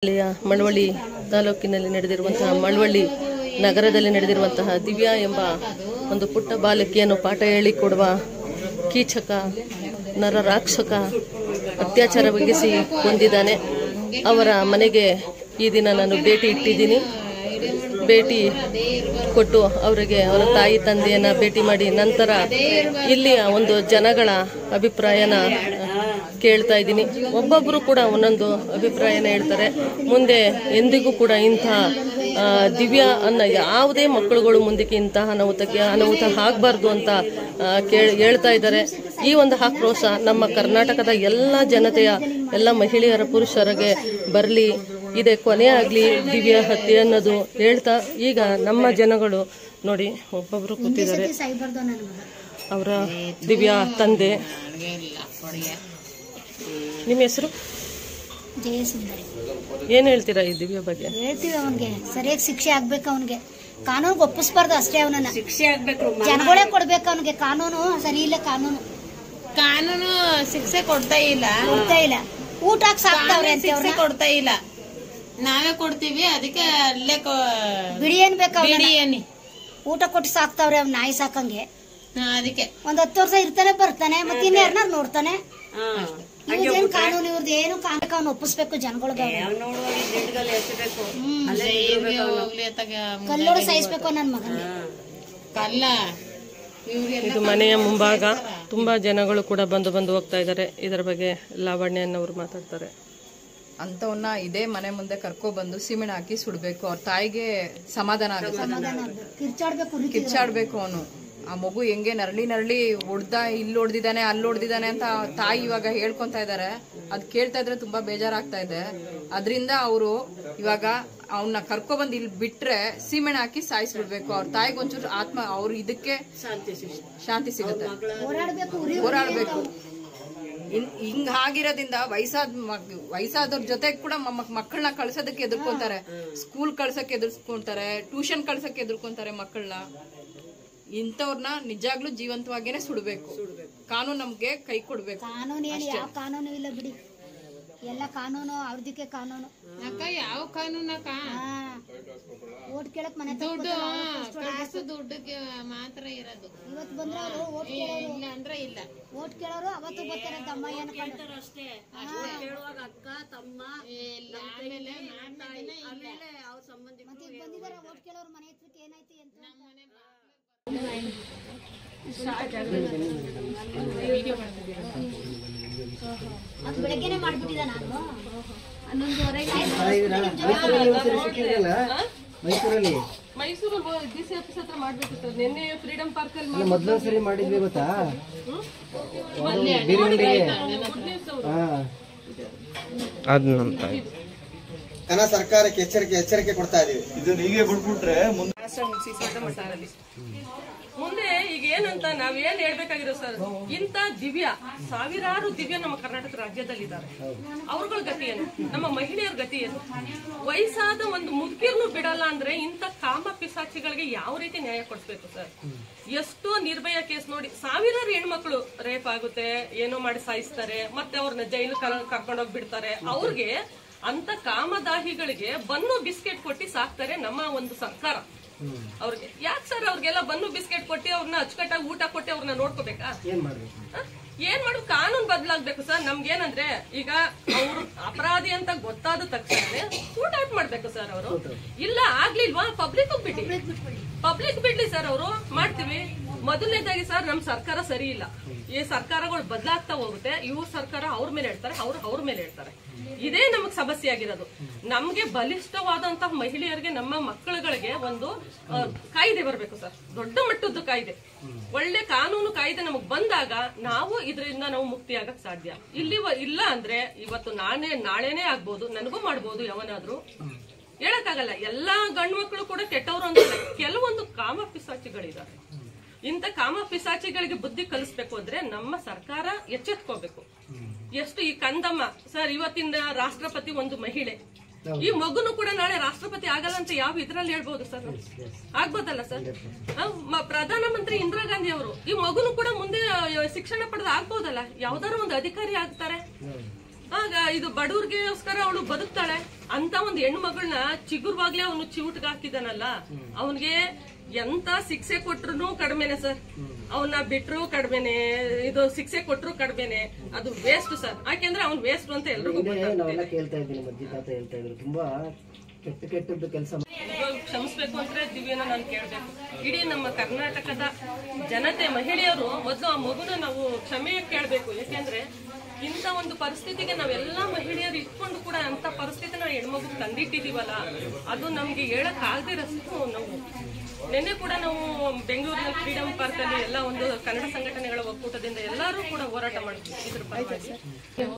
ಜಿಲ್ಲೆಯ ಮಳವಳ್ಳಿ ತಾಲೂಕಿನಲ್ಲಿ ನಡೆದಿರುವಂತಹ ಮಳವಳ್ಳಿ ನಗರದಲ್ಲಿ ನಡೆದಿರುವಂತಹ ದಿವ್ಯಾ ಎಂಬ ಒಂದು ಪುಟ್ಟ ಬಾಲಕಿಯನ್ನು ಪಾಠ ಹೇಳಿಕೊಡುವ ಕೀಚಕ ನರರಾಕ್ಷಕ ಅತ್ಯಾಚಾರ ಬಗೆಸಿ ಹೊಂದಿದ್ದಾನೆ ಅವರ ಮನೆಗೆ ಈ ದಿನ ನಾನು ಭೇಟಿ ಇಟ್ಟಿದ್ದೀನಿ ಭೇಟಿ ಕೊಟ್ಟು ಅವರಿಗೆ ಅವರ ತಾಯಿ ತಂದೆಯನ್ನ ಭೇಟಿ ಮಾಡಿ ನಂತರ ಇಲ್ಲಿಯ ಒಂದು ಜನಗಳ ಅಭಿಪ್ರಾಯನ ಕೇಳ್ತಾ ಇದ್ದೀನಿ ಒಬ್ಬೊಬ್ಬರು ಕೂಡ ಒಂದೊಂದು ಅಭಿಪ್ರಾಯನ ಹೇಳ್ತಾರೆ ಮುಂದೆ ಎಂದಿಗೂ ಕೂಡ ಇಂತಹ ಆ, ದಿವ್ಯ ಅನ್ನ ಯಾವುದೇ ಮಕ್ಕಳುಗಳು ಮುಂದಕ್ಕೆ ಇಂತಹ ಅನಾಹುತಕ್ಕೆ ಅನಾಹುತ ಆಗಬಾರ್ದು ಅಂತ ಆ, ಕೇಳ್ ಹೇಳ್ತಾ ಇದ್ದಾರೆ ಈ ಒಂದು ಆಕ್ರೋಶ ನಮ್ಮ ಕರ್ನಾಟಕದ ಎಲ್ಲ ಜನತೆಯ ಎಲ್ಲ ಮಹಿಳೆಯರ ಪುರುಷರಿಗೆ ಬರಲಿ ಇದೆ ಕೊನೆ ಆಗಲಿ ದಿವ್ಯ ಹತ್ಯೆ ಅನ್ನೋದು ಹೇಳ್ತಾ ಈಗ ನಮ್ಮ ಜನಗಳು ನೋಡಿ ಒಬ್ಬೊಬ್ರು ಕೂತಿದ್ದಾರೆ ಸಾಯ್ಬಾರ್ದು ನನ್ನ ಮಗ ಅವರ ದಿವ್ಯಾ ತಂದೆ ನಿಮ್ಮ ಹೆಸರು ಜಯಸುಂದರಿ ಏನ್ ಹೇಳ್ತೀರಾ ಈ ದಿವ್ಯ ಬಗ್ಗೆ ಹೇಳ್ತೀವಿ ಅವನ್ಗೆ ಸರಿಯಾಗಿ ಶಿಕ್ಷೆ ಆಗ್ಬೇಕು ಅವನ್ಗೆ ಕಾನೂನು ಒಪ್ಪಿಸ್ಬಾರ್ದು ಅಷ್ಟೇ ಅವನನ್ನ ಶಿಕ್ಷೆ ಆಗ್ಬೇಕು ಜನಗಳೇ ಕೊಡ್ಬೇಕು ಅವನಿಗೆ ಕಾನೂನು ಸರಿ ಇಲ್ಲ ಕಾನೂನು ಕಾನೂನು ಶಿಕ್ಷೆ ಕೊಡ್ತಾ ಇಲ್ಲ ಕೊಡ್ತಾ ಇಲ್ಲ ಊಟ ಹಾಕಿ ಸಾಕ್ತಾವ್ರೆ ಕಾನೂನು ಅಂತ ಶಿಕ್ಷೆ ಅವ್ರನ್ನ ಕೊಡ್ತಾ ಇಲ್ಲ ನಾವೇ ಕೊಡ್ತೀವಿ ಅದಕ್ಕೆ ಅಲ್ಲೇ ಕೊ- ಬಿಡಿ ಏನ್ ಬೇಕು ಬಿಡಿ ಅವ್ನ ಅನ್ನಿ ಊಟ ಕೊಟ್ಟು ಸಾಕ್ತಾವ್ರೆ ಅವ್ನ ನಾಯಿ ಸಾಕಂಗೆ ಹಾ, ಅದಕ್ಕೆ ಒಂದ್ ಹತ್ತು ವರ್ಷ ಇರ್ತಾನೆ ಬರ್ತಾನೆ ಮತ್ತೆ ಇನ್ಯಾರನ್ನಾರು ನೋಡ್ತಾನೆ ಇವ್ರದೇನ್ ಕಾನೂನು ಇವ್ರದ್ದು ಏನು ಕಾನೂನು ಅವ್ನ ಒಪ್ಪಿಸ್ಬೇಕು ಜನಗಳಿಗೆ ಅವ್ನ. ಹ್ಮ್ ಜೈಲ್ಗೆ ಹೋಗ್ಲಿ ಅತ್ತಾಗ ಕಲ್ಲೋಡು ಸಾಯಿಸ್ಬೇಕು ನನ್ ಮಗನ್ಗೆ ಕಲ್ಲ ಇವ್ರಿಗೆಲ್ಲ ಇದು ಮನೆಯ ಮುಂಭಾಗ ತುಂಬಾ ಜನಗಳು ಕೂಡ ಬಂದು ಬಂದು ಹೋಗ್ತಾ ಇದ್ದಾರೆ ಇದರ ಬಗ್ಗೆ ಲಾವಣ್ಯನವರು ಮಾತಾಡ್ತಾರೆ ಅಂತವನ್ನ ಇದೇ ಮನೆ ಮುಂದೆ ಕರ್ಕೊ ಬಂದು ಸಿಮೆಣ್ ಹಾಕಿ ಸುಡ್ಬೇಕು ಅವ್ರ ತಾಯಿಗೆ ಸಮಾಧಾನ ಆಗುತ್ತೆ ಸಮಾಧಾನ ಆಗ್ಬೇಕು. ಕಿರ್ಚಾಡ್ಬೇಕು ಉರಿ ಕಿಚ್ಚಾಡ್ಬೇಕು ಅವನು ಆ ಮಗು ಹೆಂಗೆ ನರಳಿ ನರಳಿ ಹೊಡ್ದ ಇಲ್ಲಿ ಹೊಡ್ದಿದ್ದಾನೆ ಅಲ್ಲಿ ಹೊಡ್ದಿದ್ದಾನೆ ಅಂತ ತಾಯಿ ಇವಾಗ ಹೇಳ್ಕೊಂತ ಇದಾರೆ ಅದ್ ಕೇಳ್ತಾ ಇದ್ರೆ ತುಂಬಾ ಬೇಜಾರಾಗ್ತಾ ಇದೆ ಅದರಿಂದ ಅವರು ಇವಾಗ ಅವನ್ನ ಕರ್ಕೊ ಬಂದು ಇಲ್ಲಿ ಬಿಟ್ರೆ ಸೀಮೆಣ್ಣೆ ಹಾಕಿ ಸಾಯಿಸ್ಬಿಡ್ಬೇಕು ಅವ್ರ ತಾಯಿಗೆ ಒಂಚೂರು ಆತ್ಮ ಅವ್ರ ಇದಕ್ಕೆ ಶಾಂತಿ ಸಿಗುತ್ತೆ ಹೋರಾಡ್ಬೇಕು ಉರಿ ಹೋರಾಡ್ಬೇಕು ಇನ್- ಹಿಂಗ್ ಆಗಿರೋದ್ರಿಂದ ವಯಸ್ಸಾದ ವಯಸ್ಸಾದವ್ರ ಜೊತೆ ಕೂಡ ಮಕ್ಕಳನ್ನ ಕಳ್ಸೋದಕ್ಕೆ ಎದುರ್ಕೊಂತಾರೆ ಸ್ಕೂಲ್ ಕಳ್ಸಕ್ಕೆ ಎದುರ್ಸ್ಕೊಂತಾರೆ ಟ್ಯೂಷನ್ ಕಳ್ಸಕ್ಕೆ ಎದುರ್ಕೊಂತಾರೆ ಮಕ್ಕಳನ್ನ ಇಂಥವ್ರನ್ನ ನಿಜಾಗ್ಲೂ ಜೀವಂತವಾಗೇನೆ ಸುಡ್ಬೇಕು ಕಾನೂನು ನಮ್ಗೆ ಕೈ ಕೊಡ್ಬೇಕು ಕಾನೂನು ಹೇಳಿ ಯಾವ ಕಾನೂನು ಇಲ್ಲ ಬಿಡಿ ಎಲ್ಲ ಕಾನೂನು ಅವ್ರದಕ್ಕೆ ಕಾನೂನು ಅಕ್ಕ ಯಾವ ಕಾನೂನಕ್ಕ ಹಾ ಓಟ್ ಕೇಳಕ್ ಮನೆ ದುಡ್ಡು ಕಳ್ಸು ದುಡ್ಡಿಗೆ ಮಾತ್ರ ಇರೋದು ಇವತ್ತು ಬಂದ್ರೆ ಅವರು ಓಟ್ ಕೇಳೋರು ಇಲ್ಲ ಅಂದ್ರೆ ಇಲ್ಲ ಓಟ್ ಕೇಳೋರು ಅವತ್ತು ಬರ್ತಾರೆ ತಮ್ಮ ಅನ್ಕೊಂಡು ಇಲ್ಲ ಆಮೇಲೆ ಮಾರ್ನೇ ದಿನ ಇಲ್ಲ ಮತ್ತೆ ಈಗ ಬಂದಿದ್ದಾರೆ ಓಟ್ ಕೇಳೋರು ಮನೆ ಹತ್ರಕ್ಕೆ ಏನಾಯ್ತು ಅಂತ ಅದು ಬೆಳಗ್ಗೆನೆ ಮಾಡ್ಬಿಟ್ಟಿದ್ದ ನಾನು ಹನ್ನೊಂದುವರೆಗೆ ಮೈಸೂರಲ್ಲಿ ಮೈಸೂರು ಡಿ ಸಿ ಆಫೀಸ್ ಹತ್ರ ಮಾಡ್ಬೇಕು ಸರ್ ನಿನ್ನೆ ಫ್ರೀಡಮ್ ಪಾರ್ಕ್ ಅಲ್ಲಿ ಮೊದಲೊಂದ್ ಸರಿ ಮಾಡಿದ್ವಿ ಗೊತ್ತಾ ಬೀರುಂಡಿಗೆ ಹಾ ಕನ್ನಡ ಸರ್ಕಾರಕ್ಕೆ ಎಚ್ಚರಿಕೆ ಎಚ್ಚರಿಕೆ ಕೊಡ್ತಾ ಇದೀವಿ ಇದನ್ನ ಹೀಗೆ ಬಿಟ್ಬಿಟ್ರೆ ಮುಂದೆ ಮುಂದೆ ಈಗ ಏನಂತ ನಾವ್ ಏನ್ ಹೇಳ್ಬೇಕಾಗಿರೋ ಸರ್ ಇಂತ ದಿವ್ಯ ಸಾವಿರಾರು ದಿವ್ಯ ನಮ್ಮ ಕರ್ನಾಟಕ ರಾಜ್ಯದಲ್ಲಿದ್ದಾರೆ ಅವ್ರಗಳ ಗತಿ ಏನು ನಮ್ಮ ಮಹಿಳೆಯರ ಗತಿ ಏನು ವಯಸ್ಸಾದ ಒಂದು ಮುದುಕಿರ್ನು ಬಿಡಲ್ಲ ಅಂದ್ರೆ ಇಂತ ಕಾಮ ಪಿಸಾಚಿಗಳಿಗೆ ಯಾವ ರೀತಿ ನ್ಯಾಯ ಕೊಡಿಸ್ಬೇಕು ಸರ್ ಎಷ್ಟೋ ನಿರ್ಭಯ ಕೇಸ್ ನೋಡಿ ಸಾವಿರಾರು ಹೆಣ್ಮಕ್ಳು ರೇಪ್ ಆಗುತ್ತೆ ಏನೋ ಮಾಡಿ ಸಾಯಿಸ್ತಾರೆ ಮತ್ತೆ ಅವ್ರನ್ನ ಜೈಲು ಕರ್ಕೊಂಡೋಗಿ ಬಿಡ್ತಾರೆ ಅವ್ರಿಗೆ ಅಂತ ಕಾಮದಾಹಿಗಳಿಗೆ ಬನ್ನು ಬಿಸ್ಕೆಟ್ ಕೊಟ್ಟು ಸಾಕ್ತಾರೆ ನಮ್ಮ ಒಂದು ಸರ್ಕಾರ ಅವ್ರಿಗೆ ಯಾಕೆ ಸರ್ ಅವ್ರಿಗೆಲ್ಲ ಬನ್ನು ಬಿಸ್ಕೆಟ್ ಕೊಟ್ಟು ಅವ್ರನ್ನ ಅಚ್ಚುಕಟ್ಟಾಗಿ ಊಟ ಕೊಟ್ಟು ಅವ್ರನ್ನ ನೋಡ್ಕೋಬೇಕಾ ಏನ್ ಮಾಡ್ಬೇಕು ಹ? ಏನ್ ಮಾಡು ಕಾನೂನು ಬದಲಾಗ್ಬೇಕು ಸರ್ ನಮ್ಗೇನಂದ್ರೆ ಈಗ ಅವ್ರು ಅಪರಾಧಿ ಅಂತ ಗೊತ್ತಾದ ತಕ್ಷಣ ಔಟ್ ಮಾಡ್ಬೇಕು ಸರ್ ಅವರು ಇಲ್ಲ ಆಗ್ಲಿಲ್ವಾ ಪಬ್ಲಿಕ್ ಬಿಡಿ ಪಬ್ಲಿಕ್ ಬಿಡ್ಲಿ ಸರ್ ಅವರು ಮಾಡ್ತೀವಿ ಮೊದಲನೇದಾಗಿ ಸರ್ ನಮ್ ಸರ್ಕಾರ ಸರಿ ಇಲ್ಲ ಈ ಸರ್ಕಾರಗಳು ಬದಲಾಗ್ತಾ ಹೋಗುತ್ತೆ ಇವ್ರ ಸರ್ಕಾರ ಅವ್ರ ಮೇಲೆ ಹೇಳ್ತಾರೆ ಅವ್ರು ಅವ್ರ ಮೇಲೆ ಹೇಳ್ತಾರೆ ಇದೇ ನಮಗ್ ಸಮಸ್ಯೆ ಆಗಿರೋದು ನಮ್ಗೆ ಬಲಿಷ್ಠವಾದಂತಹ ಮಹಿಳೆಯರಿಗೆ ನಮ್ಮ ಮಕ್ಕಳುಗಳಿಗೆ ಒಂದು ಆ, ಕಾಯ್ದೆ ಬರಬೇಕು ಸರ್ ದೊಡ್ಡ ಮಟ್ಟದ್ದು ಕಾಯ್ದೆ ಒಳ್ಳೆ ಕಾನೂನು ಕಾಯ್ದೆ ನಮಗ್ ಬಂದಾಗ ನಾವು ಇದರಿಂದ ನಾವು ಮುಕ್ತಿ ಆಗಕ್ ಸಾಧ್ಯ ಇಲ್ಲಿ ಇಲ್ಲ ಅಂದ್ರೆ ಇವತ್ತು ನಾನೇ ನಾಳೆನೇ ಆಗ್ಬೋದು ನನಗೂ ಮಾಡ್ಬೋದು ಯಾವನಾದ್ರೂ ಹೇಳಕ್ಕಾಗಲ್ಲ ಎಲ್ಲಾ ಗಂಡು ಮಕ್ಕಳು ಕೂಡ ಕೆಟ್ಟವರು ಅಂತ ಕೆಲವೊಂದು ಕಾಮ ಪಿಸಾಚಿಗಳಿದ್ದಾರೆ ಇಂಥ ಕಾಮ ಪಿಸಾಚಿಗಳಿಗೆ ಬುದ್ಧಿ ಕಲಿಸ್ಬೇಕು ಅಂದ್ರೆ ನಮ್ಮ ಸರ್ಕಾರ ಎಚ್ಚೆತ್ಕೋಬೇಕು ಎಷ್ಟು ಈ ಕಂದಮ್ಮ ಸರ್ ಇವತ್ತಿನ ರಾಷ್ಟ್ರಪತಿ ಒಂದು ಮಹಿಳೆ ಈ ಮಗುನು ಕೂಡ ನಾಳೆ ರಾಷ್ಟ್ರಪತಿ ಆಗಲ್ಲ ಅಂತ ಯಾವ ಇದ್ರಲ್ಲಿ ಹೇಳ್ಬೋದು ಸರ್ ನಾವು? ಆಗ್ಬೋದಲ್ಲ ಸರ್ ಆ, ಮ- ಪ್ರಧಾನಮಂತ್ರಿ ಇಂದಿರಾ ಗಾಂಧಿ ಅವರು ಈ ಮಗುನು ಕೂಡ ಮುಂದೆ ಆ, ಶಿಕ್ಷಣ ಪಡೆದು ಆಗ್ಬೋದಲ್ಲ ಯಾವ್ದಾದ್ರು ಒಂದು ಅಧಿಕಾರಿ ಆಗ್ತಾರೆ ಆಗ ಇದು ಬಡವ್ರಿಗೋಸ್ಕರ ಅವಳು ಬದುಕ್ತಾಳೆ ಅಂತ ಒಂದು ಹೆಣ್ಣು ಮಗಳನ್ನ ಚಿಗುರ್ವಾಗ್ಲೇ ಅವನು ಚಿವುಟ್ಗೆ ಹಾಕಿದಾನಲ್ಲ ಅವನ್ಗೆ ಎಂತ ಶಿಕ್ಷೆ ಕೊಟ್ರು ಕಡಿಮೆನೆ ಸರ್ ಅವನ್ನ ಬಿಟ್ರು ಕಡಿಮೆನೆ ಇದು ಶಿಕ್ಷೆ ಕೊಟ್ರು ಕಡಿಮೆನೆ ಅದು ವೇಸ್ಟ್ ಸರ್ ಯಾಕೆಂದ್ರೆ ಅವ್ನ್ ವೇಸ್ಟ್ ಅಂತ ಎಲ್ರಿಗೂ ಇದೇ ಗೊತ್ತಾಗ್ತಿದೆ ನಾವೆಲ್ಲ ಕೇಳ್ತಾ ಇದ್ದೀನಿ ಮಜ್ಜಿ ತಾತ ಹೇಳ್ತಾ ಇದ್ರು ತುಂಬಾ ಕೆಟ್ಟ ಕೆಟ್ಟದ್ದು ಕೆಲಸ ಇವಾಗ ಕ್ಷಮಿಸ್ಬೇಕು ಅಂದ್ರೆ ದಿವ್ಯನ ನಾನು ಕೇಳ್ಬೇಕು ಇಡೀ ನಮ್ಮ ಕರ್ನಾಟಕದ ಜನತೆ ಮಹಿಳೆಯರು ಮೊದಲು ಆ ಮಗುನ ನಾವು ಕ್ಷಮೆ ಕೇಳಬೇಕು ಯಾಕೆಂದ್ರೆ ಇಂಥ ಒಂದು ಪರಿಸ್ಥಿತಿಗೆ ನಾವೆಲ್ಲ ಮಹಿಳೆಯರು ಇಟ್ಕೊಂಡು ಕೂಡ ಅಂತ ಪರಿಸ್ಥಿತಿನ ಹೆಣ್ಮಗು ತಂದಿಟ್ಟಿದೀವಲ್ಲ ಅದು ನಮ್ಗೆ ಹೇಳಕ್ ಆಗದಿರಷ್ಟು ನಾವು ನಿನ್ನೆ ಕೂಡ ನಾವು ಬೆಂಗಳೂರಿನ ಫ್ರೀಡಂ ಪಾರ್ಕ್ ಅಲ್ಲಿ ಎಲ್ಲ ಒಂದು ಕನ್ನಡ ಸಂಘಟನೆಗಳ ಒಕ್ಕೂಟದಿಂದ ಎಲ್ಲರೂ ಕೂಡ ಹೋರಾಟ ಮಾಡ್ತೀವಿ ಇದ್ರ ಪರವಾಗಿ